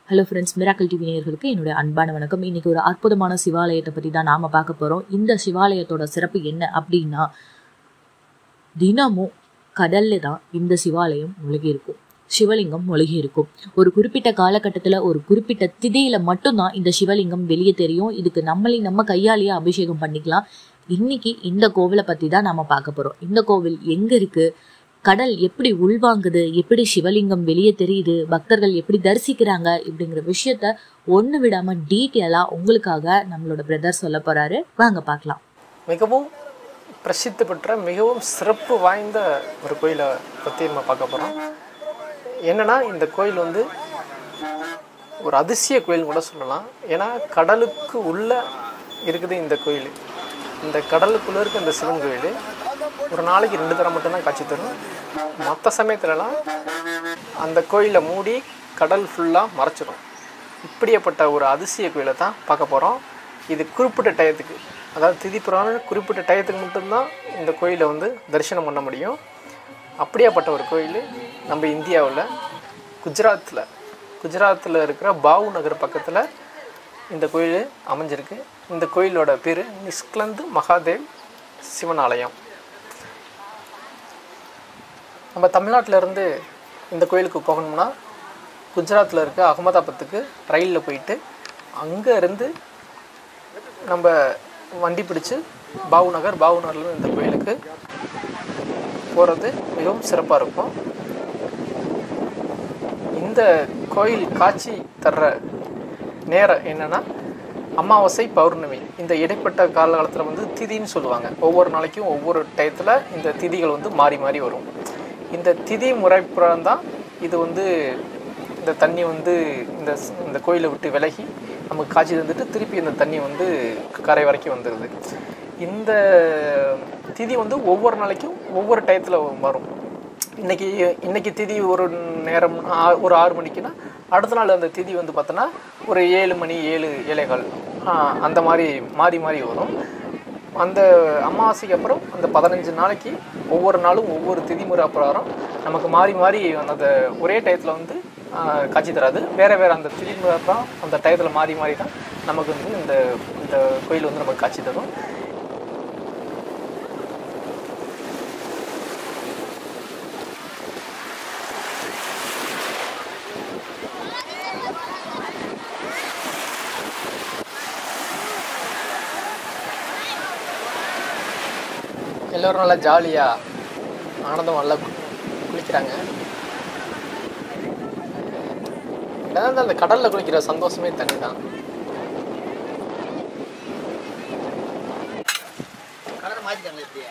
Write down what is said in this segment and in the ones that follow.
Hello friends miracle TV நேயர்களுக்கு என்னுடைய அன்பான வணக்கம் இன்னைக்கு ஒரு அற்புதமான சிவாலயத்தை பற்றி தான் நாம் பார்க்க போகிறோம் இந்த சிவாலயத்தோட சிறப்பு என்ன அப்படின்னா தினமும் கடல்ல தான் இந்த சிவாலயம் மூழ்கி இருக்கும் சிவலிங்கம் மூழ்கி இருக்கும் ஒரு குறிப்பிட்ட காலகட்டத்தில் ஒரு குறிப்பிட்ட திதியில மட்டும்தான் இந்த சிவலிங்கம் வெளியே தெரியும் இதுக்கு நம்மளே நம்ம கையாலேயே அபிஷேகம் பண்ணிக்கலாம் இன்னைக்கு இந்த கோவிலை பற்றி தான் நாம பார்க்க போகிறோம் இந்த கோவில் எங்கே இருக்கு கடல் எப்படி உள்வாங்குது எப்படி சிவலிங்கம் வெளியே தெரியுது பக்தர்கள் எப்படி தரிசிக்கிறாங்க இப்படிங்கிற விஷயத்த ஒன்று விடாம டீட்டெயிலா உங்களுக்காக நம்மளோட பிரதர் சொல்ல போறாரு வாங்க பார்க்கலாம் மிகவும் பிரசித்தி பெற்ற மிகவும் சிறப்பு வாய்ந்த ஒரு கோயிலை பற்றி நம்ம பார்க்க போகிறோம் என்னன்னா இந்த கோயில் வந்து ஒரு அதிசய கோயில் கூட சொல்லலாம் ஏன்னா கடலுக்கு உள்ள இருக்குது இந்த கோயில் இந்த கடலுக்குள்ளே இருக்க இந்த சிவன் கோயில் ஒரு நாளைக்கு ரெண்டு தரம் மட்டும்தான் காட்சி தரும் மற்ற சமயத்துலலாம் அந்த கோயிலை மூடி கடல் ஃபுல்லாக மறைச்சிடும் இப்படியாப்பட்ட ஒரு அதிசய கோயிலை தான் பார்க்க போகிறோம் இது குறிப்பிட்ட டயத்துக்கு அதாவது திதிப்புறான குறிப்பிட்ட டயத்துக்கு மட்டும்தான் இந்த கோயிலை வந்து தரிசனம் பண்ண முடியும் அப்படியாப்பட்ட ஒரு கோயில் நம்ம இந்தியாவில் குஜராத்தில் குஜராத்தில் இருக்கிற பாவு நகர் பக்கத்தில் இந்த கோயில் அமைஞ்சிருக்கு இந்த கோயிலோட பேர் நிஷ்கலந்து மகாதேவ் சிவன் ஆலயம் நம்ம தமிழ்நாட்டில் இருந்து இந்த கோயிலுக்கு போகணும்னா குஜராத்தில் இருக்க அகமதாபாத்துக்கு ரயிலில் போயிட்டு அங்கே இருந்து நம்ம வண்டி பிடிச்சு பாவு நகர் பாவு நகர்லேருந்து இந்த கோயிலுக்கு போகிறது மிகவும் சிறப்பாக இருக்கும் இந்த கோயில் காட்சி தர்ற நேரம் என்னென்னா அமாவாசை பௌர்ணமி இந்த இடைப்பட்ட காலகாலத்தில் வந்து திதின்னு சொல்லுவாங்க ஒவ்வொரு நாளைக்கும் ஒவ்வொரு டயத்தில் இந்த திதிகள் வந்து மாறி மாறி வரும் இந்த திதி முறைப்புறம் தான் இது வந்து இந்த தண்ணி வந்து இந்த இந்த கோயிலை விட்டு விலகி நமக்கு காட்சி தந்துட்டு திருப்பி இந்த தண்ணி வந்து கரை வரைக்கும் வந்துடுது இந்த திதி வந்து ஒவ்வொரு நாளைக்கும் ஒவ்வொரு டயத்தில் வரும் இன்னைக்கு இன்னைக்கு திதி ஒரு நேரம் ஆ- ஒரு ஆறு மணிக்குன்னா அடுத்த நாள் அந்த திதி வந்து பார்த்தோன்னா ஒரு ஏழு மணி ஏழு ஏழைகள் அந்த மாதிரி மாறி மாறி வரும் அந்த அமாவாசைக்கு அப்புறம் அந்த பதினஞ்சு நாளைக்கு ஒவ்வொரு நாளும் ஒவ்வொரு திதிமுறை பிரகாரம் நமக்கு மாறி மாறி அந்த ஒரே டயத்தில் வந்து ஆ, காட்சி தராது வேறு வேறு அந்த திதிமுறை தான் அந்த டயத்தில் மாறி மாறி தான் நமக்கு வந்து இந்த இந்த கோயில் வந்து நமக்கு காட்சி தரும் எல்லோரும் நல்லா ஜாலியாக ஆனந்தம் நல்லா கு- குளிக்கிறாங்க என்னதான் இருந்தாலும் அந்த கடலில் குளிக்கிற சந்தோஷமே தனி தான் கலர் மாத்திட்டாங்க இப்படி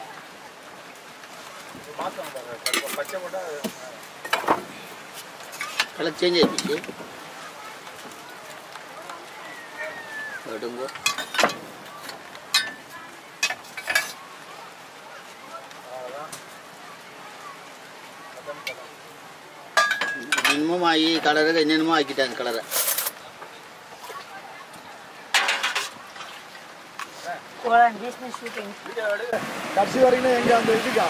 கலர் சேஞ்ச் ஆயிடுச்சு விடுங்க என்னமோ ஆகி கலருக்கு என்னென்னமோ ஆக்கிட்டாங்க கலரை கடைசி வரைக்கும் எங்க அந்த இதுக்கா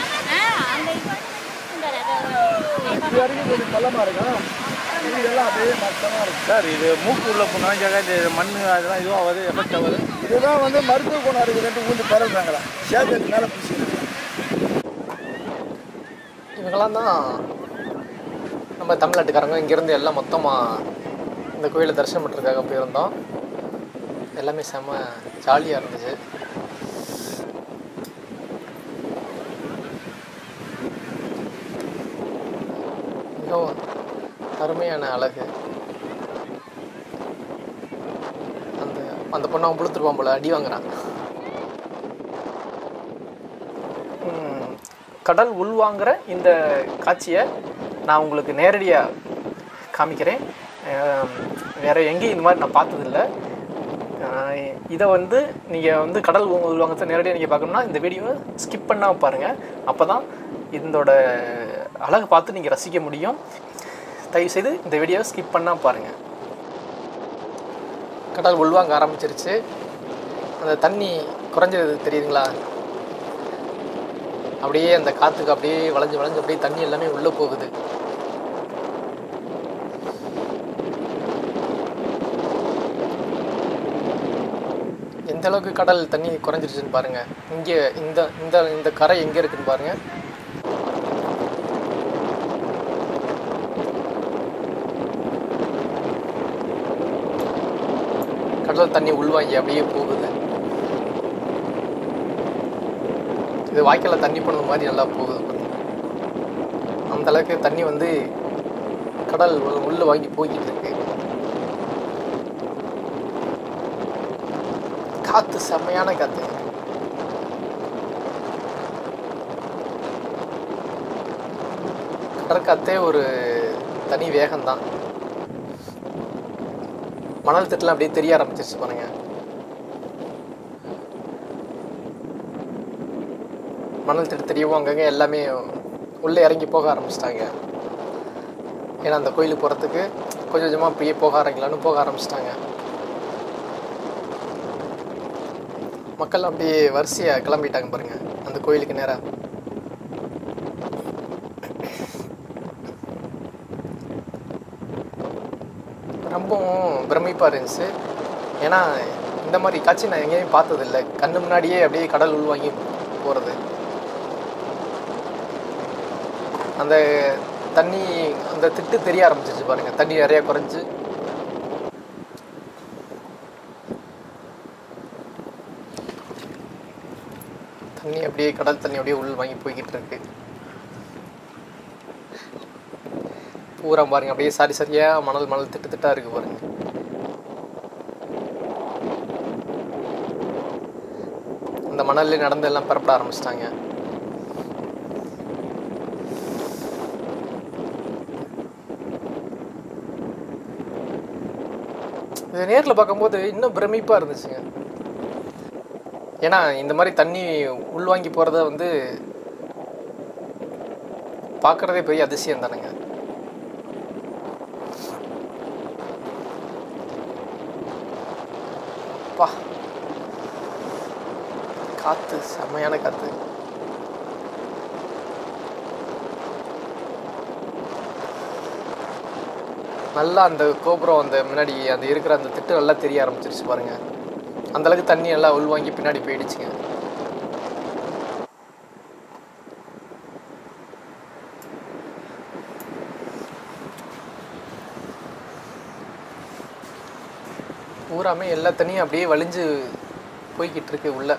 இது வரைக்கும் கொஞ்சம் பள்ளமா இருக்கும் இதெல்லாம் அப்படியே மட்டமா இருக்கும் சார் இது மூக்கு உள்ள போனால் ஜாக இந்த மண் அதெல்லாம் இதுவும் ஆகுது எஃபெக்ட் ஆகுது இதுதான் வந்து மருத்துவ குணம் இருக்குதுன்ட்டு ஊந்து பரவுறாங்களா சேதத்துக்கு மேலே பூசி இவங்கெல்லாம் தான் நம்ம தமிழ்நாட்டுக்காரங்க இங்கேருந்து எல்லாம் மொத்தமாக இந்த கோயிலை தரிசனம் பண்ணுறதுக்காக போயிருந்தோம் எல்லாமே செம்ம ஜாலியாக இருந்துச்சு மிகவும் அருமையான அழகு அந்த அந்த பொண்ணை அவன் புளுத்துருப்பான் போல அடி வாங்குறான் ம், கடல் உள்வாங்குற இந்த காட்சியை நான் உங்களுக்கு நேரடியாக காமிக்கிறேன் ஆம், வேற எங்கேயும் இந்த மாதிரி நான் பார்த்ததில்ல இதை வந்து நீங்கள் வந்து கடல் உள் உள்வாங்கத்தை நேரடியாக நீங்கள் பார்க்கணும்னா இந்த வீடியோவை ஸ்கிப் பண்ணாமல் பாருங்கள் அப்போ தான் இதோட அழகை பார்த்து நீங்கள் ரசிக்க முடியும் தயவுசெய்து இந்த வீடியோவை ஸ்கிப் பண்ணாமல் பாருங்கள் கடல் உள்வாங்க ஆரம்பிச்சிருச்சு அந்த தண்ணி குறைஞ்சது தெரியுதுங்களா அப்படியே அந்த காற்றுக்கு அப்படியே வளைஞ்சு வளைஞ்சு அப்படியே தண்ணி எல்லாமே உள்ளே போகுது இந்த அளவுக்கு கடல் தண்ணி குறைஞ்சிருச்சுன்னு பாருங்க இங்கே இந்த இந்த இந்த கரை எங்கே இருக்குன்னு பாருங்க கடல் தண்ணி உள்வாங்கி அப்படியே போகுது இது வாய்க்கால தண்ணி போனது மாதிரி நல்லா போகுது பாருங்க. அந்த அளவுக்கு தண்ணி வந்து கடல் உள்ள- உள்ள வாங்கி போய்கிட்டு இருக்கு காத்து செம்மையான காத்து கடற்காத்தே ஒரு தனி வேகம்தான் மணல் திட்டுலாம் அப்படியே தெரிய ஆரம்பிச்சிருச்சு பாருங்க மணல் திட்டு தெரியவும் அங்கங்கே எல்லாமே உள்ளே இறங்கி போக ஆரம்பிச்சிட்டாங்க ஏன்னா அந்த கோயிலுக்கு போகிறதுக்கு கொஞ்சம் கொஞ்சமாக அப்படியே போக ஆரம்பிக்கலான்னு போக ஆரம்பிச்சிட்டாங்க மக்கள் அப்படியே வரிசையாக கிளம்பிட்டாங்க பாருங்க அந்த கோயிலுக்கு நேராக ரொம்பவும் பிரமிப்பாக இருந்துச்சு ஏன்னா இந்த மாதிரி காட்சி நான் எங்கேயும் பார்த்ததில்ல கண்ணு முன்னாடியே அப்படியே கடல் உள்வாங்கி போகிறது அந்த தண்ணி அந்த திட்டு தெரிய ஆரம்பிச்சிச்சு பாருங்க தண்ணி நிறைய குறைஞ்சு தண்ணி அப்படியே கடல் தண்ணி அப்படியே உள் வாங்கி போய்கிட்டு இருக்கு பூரா பாருங்க அப்படியே சாரி சரியா மணல் மணல் திட்டு திட்டா இருக்கு பாருங்க அந்த மணல்ல நடந்து எல்லாம் பரப்பட ஆரம்பிச்சிட்டாங்க இது நேரில் பார்க்கும்போது இன்னும் பிரமிப்பாக இருந்துச்சுங்க ஏன்னா இந்த மாதிரி தண்ணி உள்வாங்கி போகிறத வந்து பார்க்குறதே பெரிய அதிசயம் தானுங்க அப்பா காற்று செம்மையான காற்று நல்லா அந்த கோபுரம் அந்த முன்னாடி அந்த இருக்கிற அந்த திட்டு நல்லா தெரிய ஆரம்பிச்சிருச்சு பாருங்க அந்த அளவுக்கு தண்ணி நல்லா உள்வாங்கி பின்னாடி போயிடுச்சுங்க பூராமே எல்லா தண்ணியும் அப்படியே வலிஞ்சு போய்கிட்டு இருக்கு உள்ள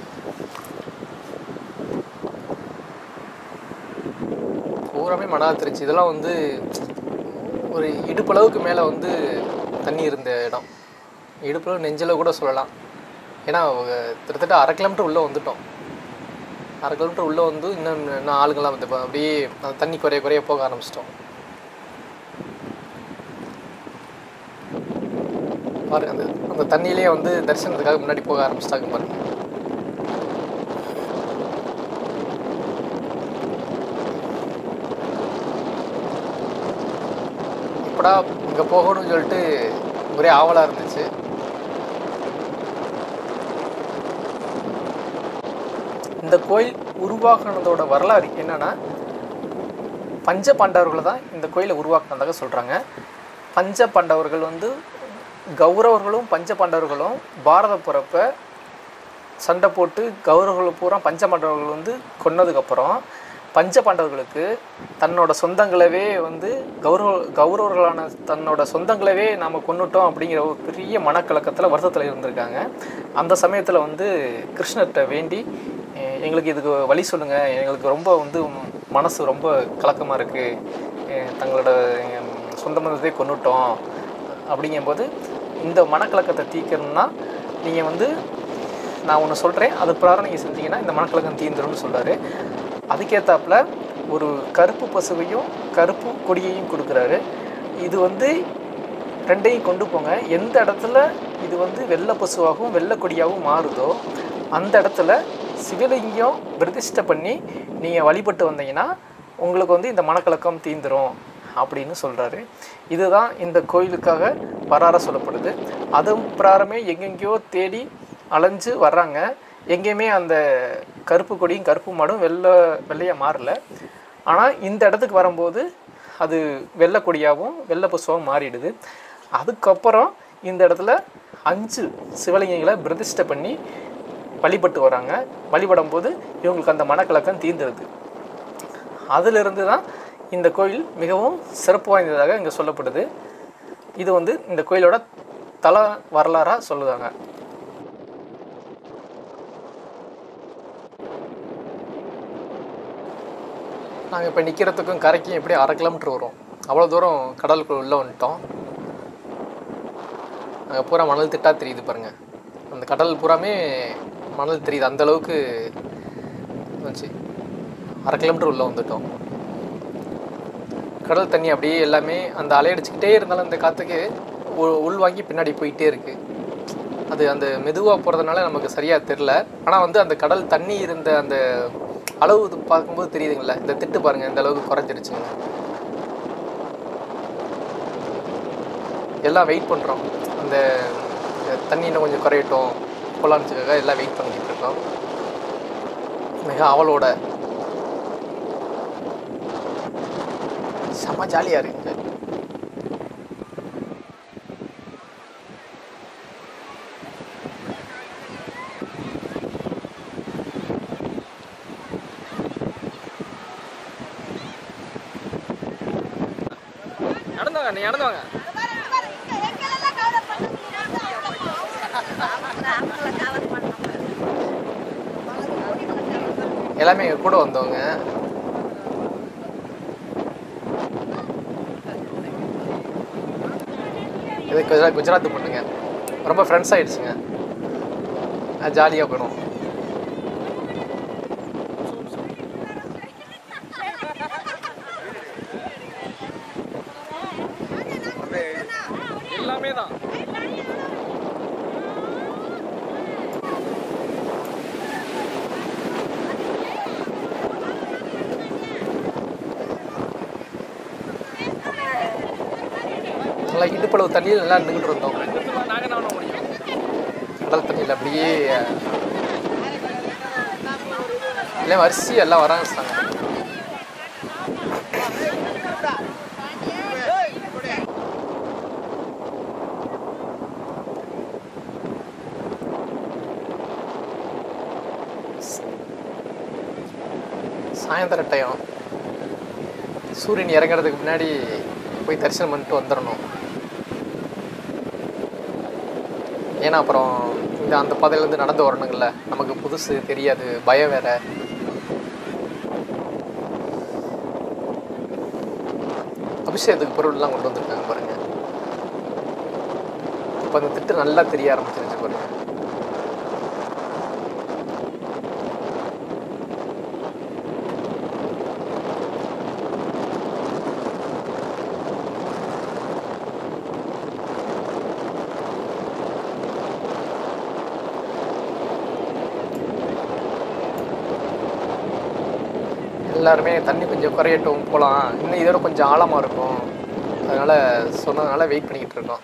பூராமே மணல் திருச்சி இதெல்லாம் வந்து ஒரு இடுப்பளவுக்கு மேலே வந்து தண்ணி இருந்த இடம் இடுப்பளவு நெஞ்சளவு கூட சொல்லலாம் ஏன்னா அவங்க கிட்டத்தட்ட அரை கிலோமீட்டர் உள்ளே வந்துட்டோம் அரை கிலோமீட்டர் உள்ளே வந்து இன்னும் இன்னும் ஆளுங்கள்லாம் வந்து இப்ப அப்படியே அந்த தண்ணி குறைய குறைய போக ஆரம்பிச்சிட்டோம் பாருங்க அந்த அந்த தண்ணியிலே வந்து தரிசனத்துக்காக முன்னாடி போக ஆரம்பிச்சிட்டாங்க பாருங்க எப்படா இங்கே போகணும்னு சொல்லிட்டு ஒரே ஆவலாக இருந்துச்சு இந்த கோயில் உருவாக்குனதோட வரலாறு என்னன்னா பஞ்ச பாண்டவர்கள் தான் இந்த கோயிலை உருவாக்குனதாக சொல்கிறாங்க பஞ்ச பாண்டவர்கள் வந்து கௌரவர்களும் பஞ்ச பாண்டவர்களும் பாரத போகிறப்ப சண்டை போட்டு கௌரவர்கள் பூரா பஞ்ச பாண்டவர்கள் வந்து கொன்னதுக்கப்புறம் பஞ்ச பாண்டவர்களுக்கு தன்னோட சொந்தங்களவே வந்து கௌரவ கௌரவர்களான தன்னோட சொந்தங்களவே நாம் கொன்னுட்டோம் அப்படிங்கிற ஒரு பெரிய மனக்கலக்கத்தில் வருத்தத்தில் இருந்திருக்காங்க அந்த சமயத்தில் வந்து கிருஷ்ணர்கிட்ட வேண்டி "எ- எங்களுக்கு இதுக்கு வழி சொல்லுங்கள் எங்களுக்கு ரொம்ப வந்து மனசு ரொம்ப கலக்கமாக இருக்குது தங்களோட எம், சொந்த பந்தத்தை கொன்னுட்டோம் அப்படிங்கும்போது இந்த மனக்கலக்கத்தை தீர்க்கணும்னா நீங்கள் வந்து நான் ஒன்று சொல்கிறேன் அது பிரகாரம் நீங்கள் செஞ்சீங்கன்னா இந்த மனக்கலக்கம் தீர்ந்துரும்னு சொல்கிறாரு அதுக்கேற்றாப்புல ஒரு கருப்பு பசுவையும் கருப்பு கொடியையும் கொடுக்குறாரு இது வந்து ரெண்டையும் கொண்டு போங்க எந்த இடத்துல இது வந்து வெள்ளை பசுவாகவும் வெள்ளை கொடியாகவும் மாறுதோ அந்த இடத்துல சிவலிங்கம் பிரதிஷ்டை பண்ணி நீங்கள் வழிபட்டு வந்தீங்கன்னா உங்களுக்கு வந்து இந்த மனக்கலக்கம் தீந்துரும் அப்படின்னு சொல்கிறாரு இதுதான் இந்த கோயிலுக்காக வரார சொல்லப்படுது அதுவும் பிராரமே எங்கெங்கேயோ தேடி அலைஞ்சு வர்றாங்க எங்கேயுமே அந்த கருப்பு கொடியும் கருப்பு மாடும் வெள்ளை வெள்ளையாக மாறல ஆனால் இந்த இடத்துக்கு வரும்போது அது வெள்ளை கொடியாகவும் வெள்ளை பசுவாகவும் மாறிடுது அதுக்கப்புறம் இந்த இடத்துல அஞ்சு சிவலிங்கங்களை பிரதிஷ்டை பண்ணி வழிபட்டு வராங்க வழிபடும் போது இவங்களுக்கு அந்த மனக்கலக்கம் தீர்ந்துருது அதிலிருந்து தான் இந்த கோயில் மிகவும் சிறப்பு வாய்ந்ததாக இங்கே சொல்லப்படுது இது வந்து இந்த கோயிலோட தல வரலாறாக சொல்லுவாங்க நாங்கள் இப்போ நிற்கிறதுக்கும் கரைக்கும் எப்படி அரை கிலோமீட்டர் வரும் அவ்வளோ தூரம் கடலுக்குள்ள உள்ளே வந்துட்டோம் அங்கே பூரா மணல் திட்டா தெரியுது பாருங்கள் அந்த கடல் பூராமே மணல் தெரியுது அந்த அளவுக்கு வச்சு அரை கிலோமீட்டர் உள்ளே வந்துட்டோம் கடல் தண்ணி அப்படியே எல்லாமே அந்த அலையடிச்சுக்கிட்டே இருந்தாலும் அந்த காற்றுக்கு உள் வாங்கி பின்னாடி போயிட்டே இருக்கு அது அந்த மெதுவாக போகிறதுனால நமக்கு சரியாக தெரில ஆனால் வந்து அந்த கடல் தண்ணி இருந்த அந்த அளவு இது பார்க்கும்போது தெரியுதுங்களா இந்த திட்டு பாருங்கள் இந்த அளவுக்கு குறைஞ்சிருச்சுங்க எல்லாம் வெயிட் பண்ணுறோம் அந்த இந்த தண்ணி இன்னும் கொஞ்சம் குறையட்டும் போலான்னுக்காக எல்லாம் வெயிட் பண்ணிக்கிட்டு இருக்கோம் மிக அவளோட செம்ம ஜாலியாக இருக்குங்க நடந்து வாங்க நீ நடந்து வாங்க எல்லாமே எங்கள் கூட வந்தவங்க இது குஜராத் குஜராத் பொண்ணுங்க ரொம்ப ஃப்ரெண்ட்ஸ் ஆயிடுச்சுங்க ஜாலியாக போயிடும் எல்லாமே தான் நல்லா இடுப்பளவு தண்ணியில் நல்லா நின்றுட்டு இருந்தோம் நாங்கள் என்ன பண்ண முடியும் கடல் தண்ணியில் அப்படியே எல்லாம் வரிசை எல்லாம் வர ஆரம்பிச்சிட்டாங்க சாயந்தர டைம் சூரியன் இறங்குறதுக்கு முன்னாடி போய் தரிசனம் பண்ணிட்டு வந்துடணும் ஏன்னா அப்புறம் இந்த அந்த பாதையிலேருந்து நடந்து வரணுங்கள்ல நமக்கு புதுசு தெரியாது பயம் வேற அபிஷேகத்துக்கு பொருள்லாம் கொண்டு வந்திருக்காங்க பாருங்க இப்போ அந்த திட்டு நல்லா தெரிய ஆரம்பிச்சிருச்சு பாருங்க எல்லாருமே தண்ணி கொஞ்சம் குறையட்டும் போகலாம் இன்னும் இதோட கொஞ்சம் ஆழமாக இருக்கும் அதனால் சொன்னதுனால வெயிட் பண்ணிக்கிட்டு இருக்கோம்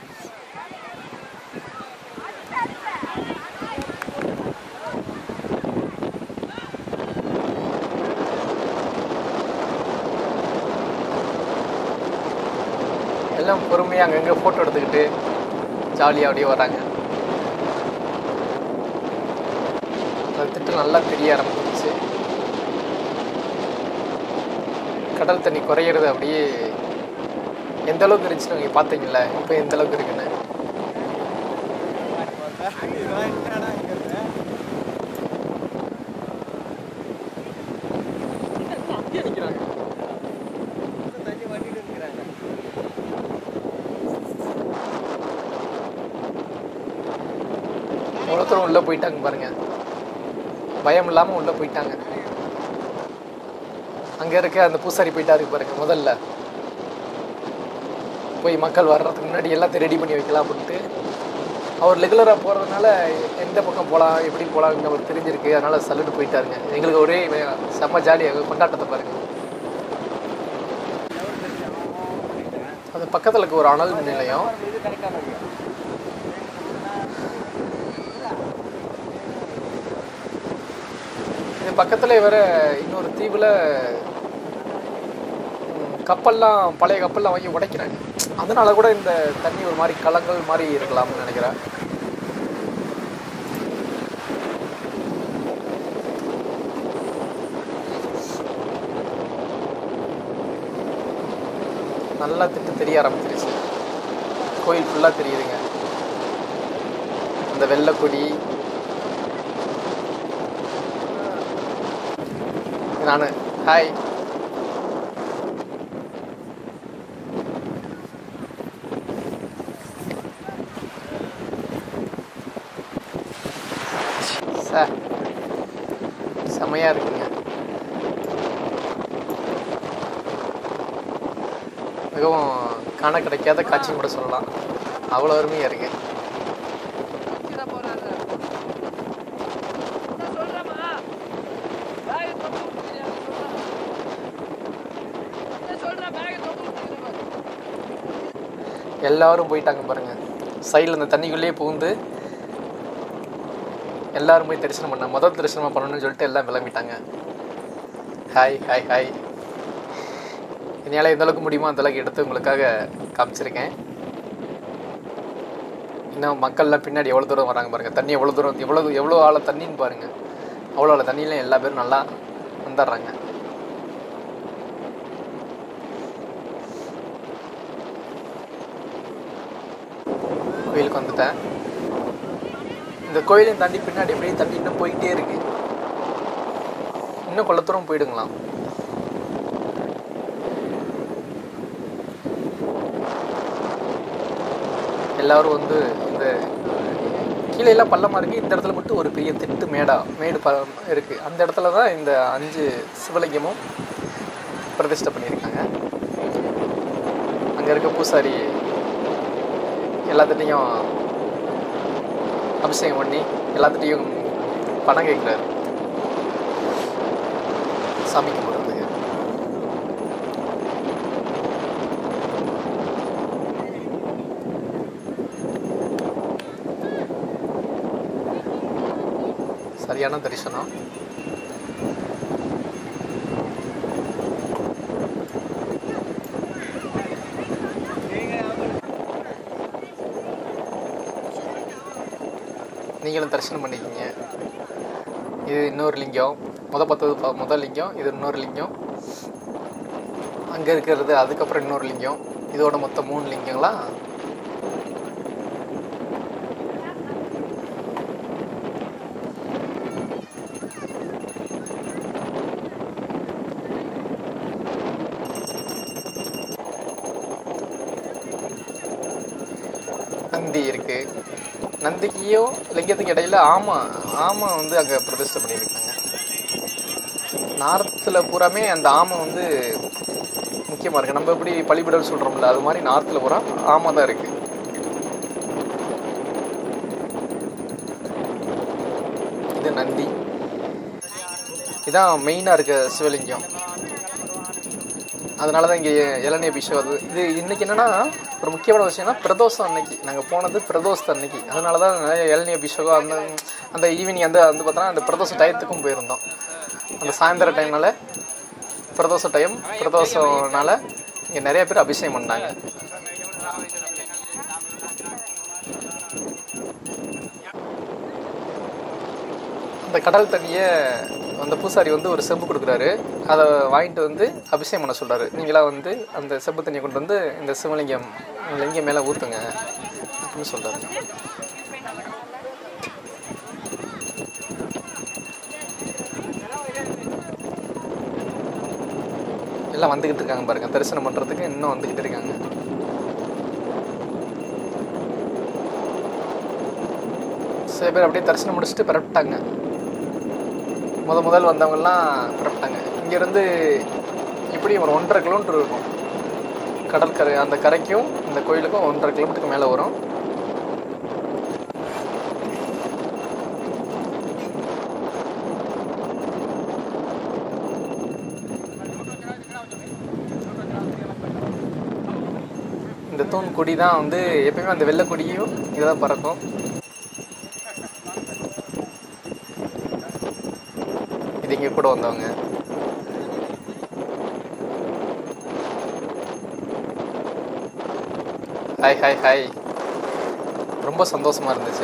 எல்லாம் பொறுமையாக அங்கங்கே ஃபோட்டோ எடுத்துக்கிட்டு ஜாலியாக அப்படியே வராங்க அந்த திட்டு நல்லா தெரிய ஆரம்பிச்சிருச்சு கடல் தண்ணி குறையிறது அப்படியே எந்த அளவுக்கு இருந்துச்சுன்னு நீங்கள் பார்த்தீங்களா இப்போ எந்த அளவுக்கு இருக்குன்னு ஒருத்தரும் உள்ளே போயிட்டாங்க பாருங்க பயம் இல்லாமல் உள்ளே போயிட்டாங்க அங்கே இருக்க அந்த பூசாரி போயிட்டாரு பாருங்க முதல்ல போய் மக்கள் வர்றதுக்கு முன்னாடி எல்லாத்தையும் ரெடி பண்ணி வைக்கலாம் அப்படின்ட்டு அவர் ரெகுலராக போகிறதுனால எந்த பக்கம் போகலாம் எப்படி போகலாம்னு அவருக்கு தெரிஞ்சிருக்கு அதனால் சல்லுட்டு போயிட்டாருங்க எங்களுக்கு ஒரே செம்ம ஜாலியாக கொண்டாட்டத்தை பாருங்க அது பக்கத்தில் இருக்க ஒரு அனல் மின் நிலையம் இது பக்கத்தில் வேற இன்னொரு தீவில் கப்பல்லாம் பழைய கப்பல்லாம் வாங்கி உடைக்கிறாங்க அதனால கூட இந்த தண்ணி ஒரு மாதிரி கலங்கள் மாதிரி இருக்கலாம்னு நினைக்கிறேன் நல்லா திட்டு தெரிய ஆரம்பிச்சிருச்சு கோயில் ஃபுல்லாக தெரியுதுங்க அந்த வெள்ளைக்கொடி நான் ஹாய் சார் செமையாக இருக்குங்க மிகவும் காண கிடைக்காத காட்சின்னு கூட சொல்லலாம் அவ்வளோ அருமையாக இருக்கு எல்லாரும் போயிட்டாங்க பாருங்க சைடில் இந்த தண்ணிக்குள்ளேயே புகுந்து எல்லாரும் போய் தரிசனம் பண்ண முதல் தரிசனமாக பண்ணணும்னு சொல்லிட்டு எல்லாம் கிளம்பிட்டாங்க ஹாய் ஹாய் ஹாய் என்னால் எந்த அளவுக்கு முடியுமோ அந்த அளவுக்கு எடுத்து உங்களுக்காக காமிச்சிருக்கேன் இன்னும் மக்கள்லாம் பின்னாடி எவ்வளோ தூரம் வராங்க பாருங்கள் தண்ணி எவ்வளோ தூரம் எவ்வளோ எவ்வளோ ஆழ தண்ணின்னு பாருங்கள் அவ்வளோ ஆழ தண்ணியில எல்லா பேரும் நல்லா வந்துடுறாங்க கோயிலுக்கு வந்துட்டேன் இந்த கோயிலையும் தாண்டி பின்னாடி அப்படியே தண்ணி இன்னும் போயிட்டே இருக்கு இன்னும் கொள்ள தூரம் போயிடுங்களாம் எல்லாரும் வந்து இந்த கீழே எல்லாம் பள்ளமாக இருக்குது இந்த இடத்துல மட்டும் ஒரு பெரிய திட்டு மேடா மேடு ப இருக்குது அந்த இடத்துல தான் இந்த அஞ்சு சிவலிங்கமும் பிரதிஷ்டை பண்ணியிருக்காங்க அங்கே இருக்க பூசாரி எல்லாத்துட்டையும் அபிஷேகம் பண்ணி எல்லாத்துட்டையும் பணம் கேட்குறாரு சாமி கும்பிட்றதுக்கு சரியான தரிசனம் நீங்களும் தரிசனம் பண்ணிக்கிங்க இது இன்னொரு லிங்கம் முத பார்த்தது ப- முதல் லிங்கம் இது இன்னொரு லிங்கம் அங்கே இருக்கிறது அதுக்கப்புறம் இன்னொரு லிங்கம் இதோட மொத்தம் மூணு லிங்கங்களா நந்தி இருக்கு நந்திக்கும் லிங்கத்துக்கு இடையில ஆமா ஆமா வந்து அங்கே பிரதிஷ்டை பண்ணியிருக்காங்க நார்த்தில் பூராமே அந்த ஆமை வந்து முக்கியமாக இருக்குது நம்ம எப்படி பலிபிடல் சொல்கிறோம்ல அது மாதிரி நார்த்தில் பூரா ஆமை தான் இருக்குது இது நந்தி இதான் மெயினாக இருக்க சிவலிங்கம் அதனால தான் இங்கே இளநீ அபிஷேகம் அது இது இன்னைக்கு என்னன்னா ஒரு முக்கியமான விஷயம்னா பிரதோஷம் அன்னைக்கு நாங்கள் போனது பிரதோஷத்து அன்னைக்கு அதனால தான் நிறைய இளநீ அபிஷேகம் அந்த அந்த ஈவினிங் அந்த வந்து பார்த்தோன்னா அந்த பிரதோஷ டயத்துக்கும் போயிருந்தோம் அந்த சாயந்தர டைம்னால பிரதோஷ டைம் பிரதோஷம்னால இங்கே நிறைய பேர் அபிஷேகம் பண்ணாங்க அந்த கடல் தண்ணியை அந்த பூசாரி வந்து ஒரு செம்பு கொடுக்குறாரு அதை வாங்கிட்டு வந்து அபிஷேகம் பண்ண சொல்றாரு நீங்களா வந்து அந்த செம்பு தண்ணியை கொண்டு வந்து இந்த சிவலிங்கம் லிங்கம் மேலே ஊற்றுங்க அப்படின்னு சொல்றாரு எல்லாம் வந்துக்கிட்டு இருக்காங்க பாருங்க தரிசனம் பண்ணுறதுக்கு இன்னும் வந்துக்கிட்டு இருக்காங்க சில பேர் அப்படியே தரிசனம் முடிச்சுட்டு பிறப்பிட்டாங்க முத முதல் வந்தவங்கெல்லாம் பிறப்பிட்டாங்க இங்கேருந்து இப்படி ஒரு ஒன்றரை கிலோமீட்டர் இருக்கும் கடற்கரை அந்த கரைக்கும் இந்த கோயிலுக்கும் ஒன்றரை கிலோமீட்டருக்கு மேலே வரும் இந்த தூண் கொடி தான் வந்து எப்பயுமே அந்த வெள்ளை கொடியும் இதுதான் பறக்கும் இது இங்கே கூட வந்தவங்க ஹாய் ஹாய் ஹாய் ரொம்ப சந்தோஷமாக இருந்துச்சு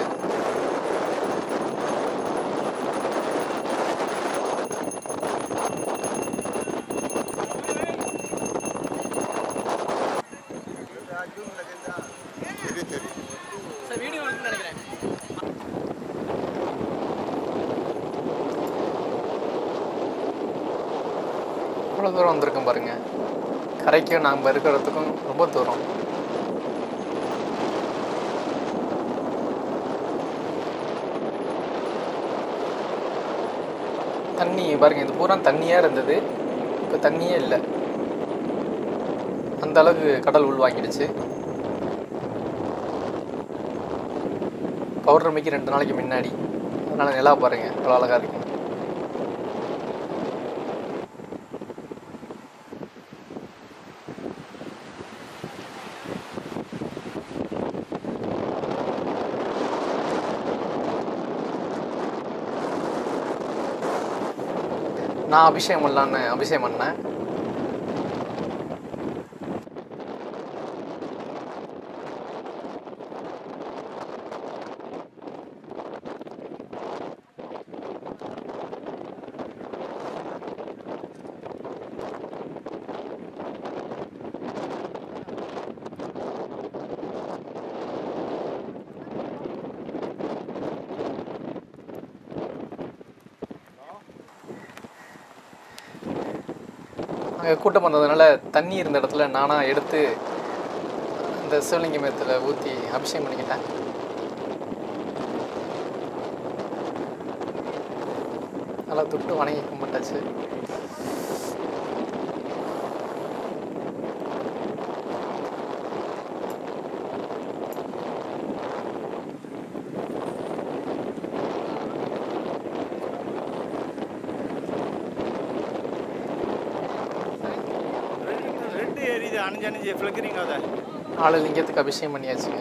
இவ்வளோ தூரம் வந்திருக்கோம் பாருங்க கரைக்கும் நாம் இருக்கிறதுக்கும் ரொம்ப தூரம் தண்ணி பாருங்க இது பூரா தண்ணியாக இருந்தது இப்போ தண்ணியே இல்லை அந்த அளவுக்கு கடல் உள்வாங்கிடுச்சு பௌர்ணமிக்கு ரெண்டு நாளைக்கு முன்னாடி அதனால் நிலா பாருங்க அவ்வளோ அழகாக இருக்கு நான் அபிஷேகம் பண்ணலான்னு அபிஷேகம் பண்ணேன் அங்கே கூட்டம் வந்ததுனால தண்ணி இருந்த இடத்துல நானாக எடுத்து இந்த சிவலிங்க மேத்தில் ஊற்றி அபிஷேகம் பண்ணிக்கிட்டேன் நல்லா தொட்டு வணங்கி கும்பிட்டாச்சு ரெண்டு எரியுது அணிஞ்சு அணிஞ்சு ஃப்ளக்கரிங் அதை ஆளு லிங்கத்துக்கு அபிஷேகம் பண்ணியாச்சுங்க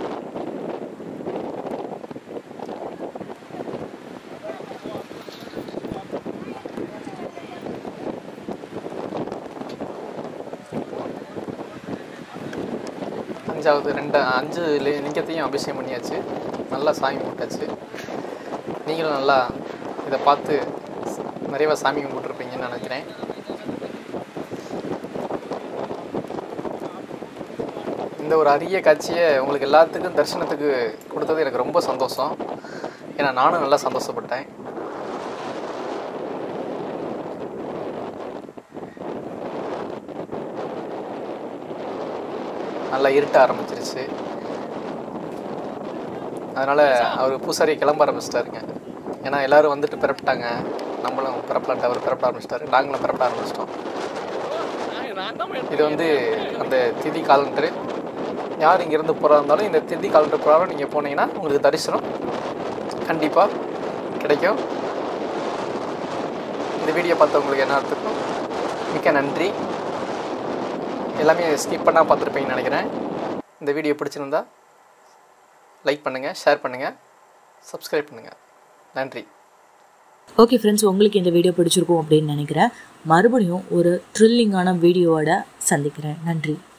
அஞ்சாவது ரெண்டு அஞ்சு லி- லிங்கத்தையும் அபிஷேகம் பண்ணியாச்சு நல்லா சாமி கும்பிட்டாச்சு நீங்களும் நல்லா இதை பார்த்து நிறையவா சாமி கும்பிட்டுருப்பீங்கன்னு நினைக்கிறேன் இந்த ஒரு அரிய காட்சியை உங்களுக்கு எல்லாத்துக்கும் தரிசனத்துக்கு கொடுத்தது எனக்கு ரொம்ப சந்தோஷம் ஏன்னா நானும் நல்லா சந்தோஷப்பட்டேன் நல்லா இருட்ட ஆரம்பிச்சிருச்சு அதனால் அவர் பூசாரி கிளம்ப ஆரம்பிச்சிட்டாருங்க ஏன்னா எல்லாரும் வந்துட்டு பிறப்பிட்டாங்க நம்மளும் பிறப்பலான்ட்டு அவர் பிறப்பட ஆரம்பிச்சிட்டாரு நாங்களும் பிறப்பட ஆரம்பிச்சிட்டோம் இது வந்து அந்த திதி காலண்டரு யார் இங்கேருந்து போகிறா இருந்தாலும் இந்த திதி காலண்டர் பிரகாரம் நீங்கள் போனீங்கன்னா உங்களுக்கு தரிசனம் கண்டிப்பாக கிடைக்கும் இந்த வீடியோ பார்த்தவங்களுக்கு என்ன அர்த்தம் மிக்க நன்றி எல்லாமே ஸ்கிப் பண்ணால் பார்த்துருப்பீங்கன்னு நினைக்கிறேன் இந்த வீடியோ பிடிச்சிருந்தா லைக் பண்ணுங்கள் ஷேர் பண்ணுங்கள் சப்ஸ்கிரைப் பண்ணுங்கள் நன்றி ஓகே ஃப்ரெண்ட்ஸ் உங்களுக்கு இந்த வீடியோ பிடிச்சிருக்கும் அப்படின்னு நினைக்கிறேன் மறுபடியும் ஒரு த்ரில்லிங்கான வீடியோவோட சந்திக்கிறேன் நன்றி